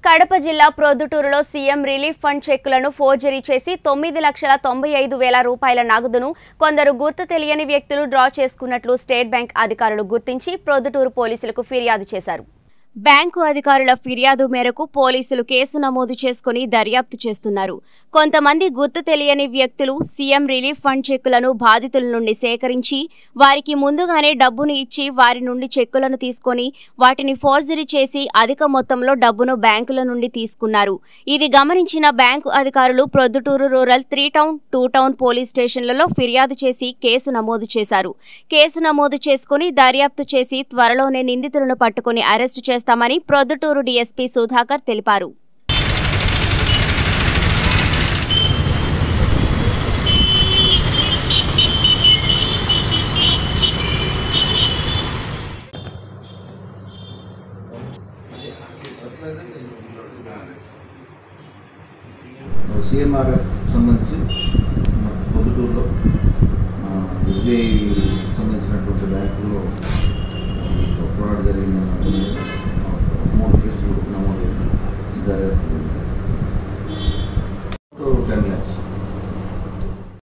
కడప జిల్లా ప్రొద్దుటూరులో CM relief fund చెక్కులను ఫోర్జరీ చేసి తొమ్మిది లక్షల తొంభై ఐదు వేల రూపాయల నగదును కొందరు గుర్తు తెలియని వ్యక్తులు డ్రా చేసుకున్నట్లు స్టేట్ బ్యాంక్ అధికారులు గుర్తించి ప్రొద్దుటూరు పోలీసులకు ఫిర్యాదు చేశారు బ్యాంకు అధికారుల ఫిర్యాదు మేరకు పోలీసులు కేసు నమోదు చేసుకుని దర్యాప్తు చేస్తున్నారు కొంతమంది గుర్తు తెలియని వ్యక్తులు సీఎం రిలీఫ్ ఫండ్ చెక్కులను బాధితుల నుండి సేకరించి వారికి ముందుగానే డబ్బును ఇచ్చి వారి నుండి చెక్కులను తీసుకొని వాటిని ఫోర్జరీ చేసి అధిక మొత్తంలో డబ్బును బ్యాంకుల నుండి తీసుకున్నారు ఇది గమనించిన బ్యాంకు అధికారులు Proddatur rural three town two town police స్టేషన్లలో ఫిర్యాదు చేసి కేసు నమోదు చేశారు కేసు నమోదు చేసుకుని దర్యాప్తు చేసి త్వరలోనే నిందితులను పట్టుకుని అరెస్టు చేస్తామని ప్రొద్దుటూరు డీఎస్పీ సుధాకర్ తెలిపారు సిఎంఆర్ఎఫ్ సంబంధించి